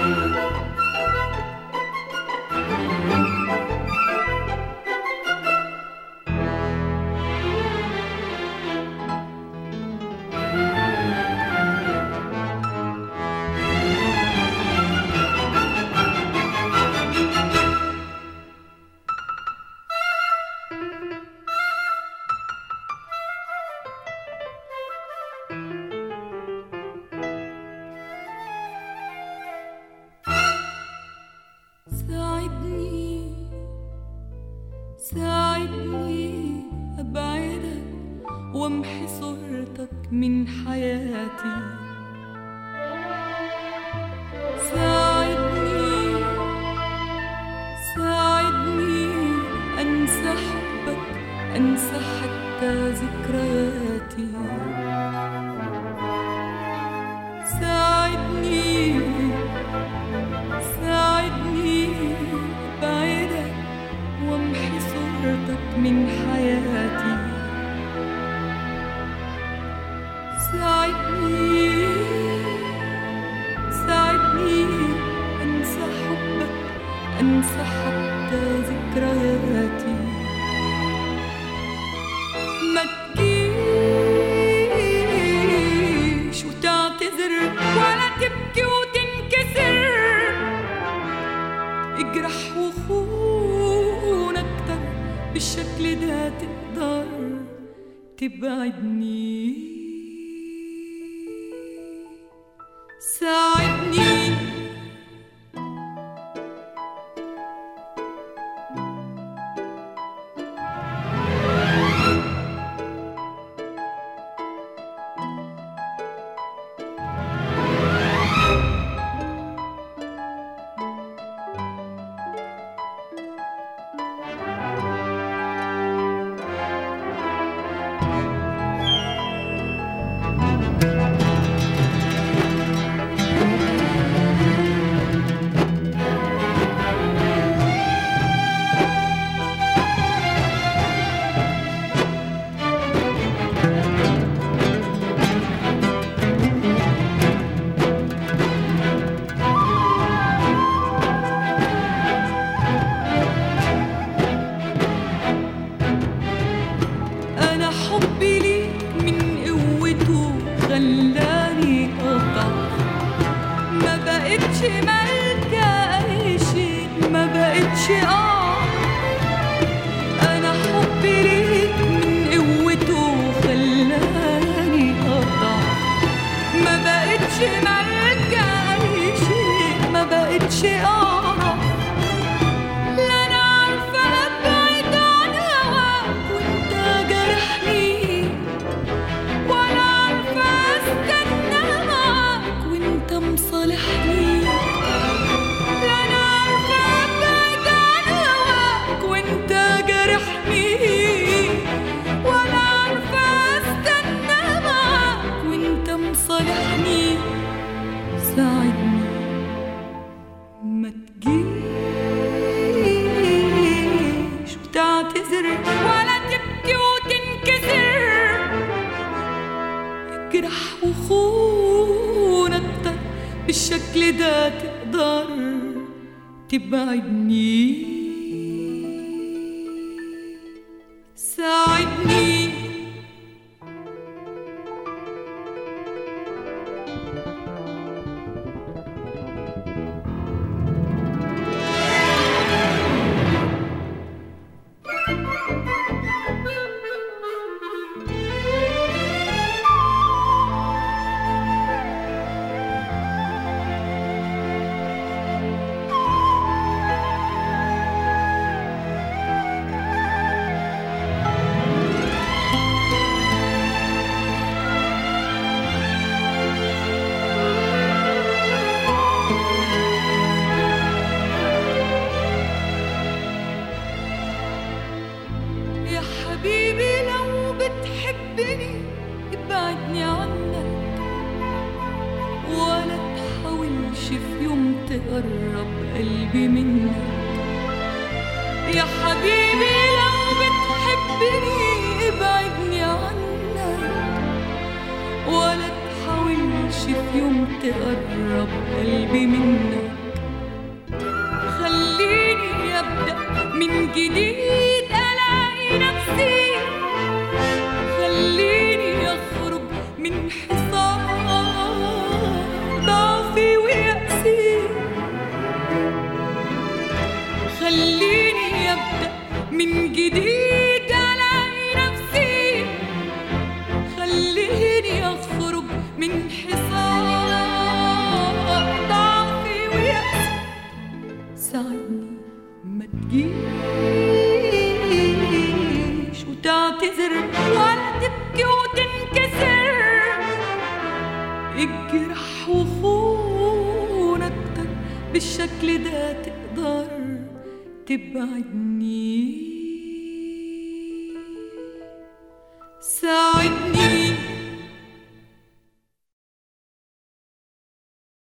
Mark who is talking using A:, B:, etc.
A: ساعدني ساعدني أبعدك وامحي صورتك من حياتي ساعدني ساعدني أنسى حبك أنسى حتى ذكرياتي ساعدني ساعدني أبعدك وامحي صورتك من حياتي ساعدني ساعدني أنسى حبك أنسى حتى ذكرياتي ما تجيش وتعتذر ولا تبكي وتنكسر اجرح وخون اكتر بالشكل ده تقدر تبعدني ساعدني أنا حبي ليك من قوته خلاني أضعف ما بقتش مالكة أي شيء ما بقتش أقع أنا حبي ليك من قوته خلاني أضعف ما بقتش مالكة أي شيء ما بقتش أعرف لا أنا عارفة أبعد عن هواك وأنت جرحني ولا عارفة أستنى معاك وأنت مصالحني لا أنا عارفة أبعد عن هواك وأنت جرحني ولا عارفة أستنى معاك وأنت مصالحني ساعدني ما تجيش وتعتذر ولا تبكي وتنكسر اجرح وخون اكتر بالشكل ده تقدر تبعدني ساعدني يا حبيبي لو بتحبني ابعدني عنك ولا تحاولش في يوم تقرب قلبي منك يا حبيبي لو بتحبني ابعدني عنك ولا تحاولش في يوم تقرب قلبي منك خليني ابدا من جديد الاقي نفسي خليني اخرج من حصار ضعفي ويأسي خليني ابدا من جديد الاقي نفسي خليني اخرج من حصار ضعفي ويأسي ساعدني ما تجيش وتعتذر ولا تبكي وتنكسر الجرح وخون اكتر بالشكل ده تقدر تبعدني